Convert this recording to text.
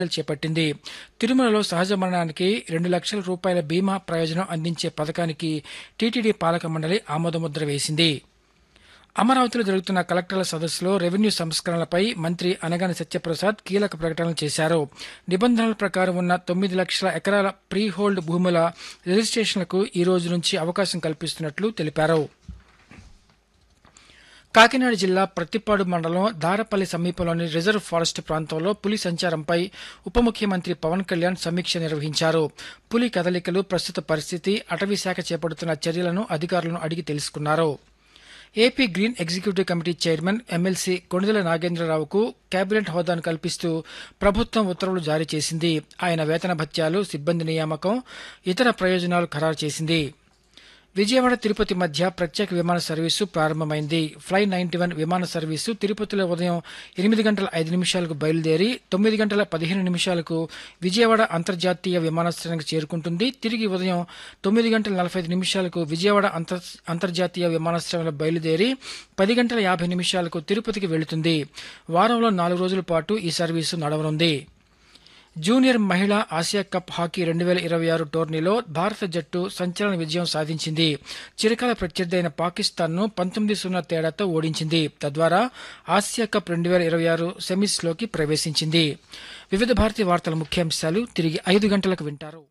చేపట్టింది తిరుమలలో సహజ మరణానికి రెండు లక్షల రూపాయల బీమా ప్రయోజనం అందించే పథకానికి టీటీడీ పాలక మండలి ఆమోదముద్ర వేసింది అమరావతిలో జరుగుతున్న కలెక్టర్ల సదస్సులో రెవెన్యూ సంస్కరణలపై మంత్రి అనగాని సత్యప్రసాద్ కీలక ప్రకటనలు చేశారు నిబంధనల ప్రకారం ఉన్న తొమ్మిది లక్షల ఎకరాల ప్రీ హోల్డ్ భూముల రిజిస్ట్రేషన్లకు ఈ రోజు నుంచి అవకాశం కల్పిస్తున్నట్లు తెలిపారు కాకినాడ జిల్లా ప్రత్తిపాడు మండలం దారపల్లి సమీపంలోని రిజర్వ్ ఫారెస్ట్ ప్రాంతంలో పులి సంచారంపై ఉప ముఖ్యమంత్రి పవన్ కళ్యాణ్ సమీక్ష నిర్వహించారు పులి కదలికలు ప్రస్తుత పరిస్థితి అటవీ శాఖ చేపడుతున్న చర్యలను అధికారులను అడిగి తెలుసుకున్నారు AP green executive committee chairman MLC Konidela నాగేంద్రరావుకు కేబినెట్ హోదాను కల్పిస్తూ ప్రభుత్వం ఉత్తర్వులు జారీ చేసింది ఆయన వేతన భత్యాలు సిబ్బంది నియామకం ఇతర ప్రయోజనాలు ఖరారు చేసింది విజయవాడ తిరుపతి మధ్య ప్రత్యేక విమాన సర్వీసు ప్రారంభమైంది ఫ్లై నైన్టీ వన్ విమాన సర్వీసు తిరుపతిలో ఉదయం ఎనిమిది గంటల ఐదు నిమిషాలకు బయలుదేరి తొమ్మిది గంటల పదిహేను నిమిషాలకు విజయవాడ అంతర్జాతీయ విమానాశ్రయానికి చేరుకుంటుంది తిరిగి ఉదయం తొమ్మిది గంటల నలభై ఐదు నిమిషాలకు విజయవాడ అంతర్ అంతర్జాతీయ విమానాశ్రయంలో బయలుదేరి పది గంటల యాభై నిమిషాలకు తిరుపతికి వెళుతుంది వారంలో నాలుగు రోజుల పాటు ఈ సర్వీసు నడవనుంది జూనియర్ మహిళా ఆసియా కప్ హాకీ రెండు వేల ఇరవై ఆరు టోర్నీలో భారత జట్టు సంచలన విజయం సాధించింది చిరకాల ప్రత్యర్థి అయిన పాకిస్తాన్ను పంతొమ్మిది సున్నా తేడాతో ఓడించింది తద్వారా ఆసియా కప్ రెండు వేల ఇరవై ఆరు సెమీస్లోకి ప్రవేశించింది వివిధ భారతీయ వార్తల ముఖ్యాంశాలు తిరిగి ఐదు గంటలకు వింటారు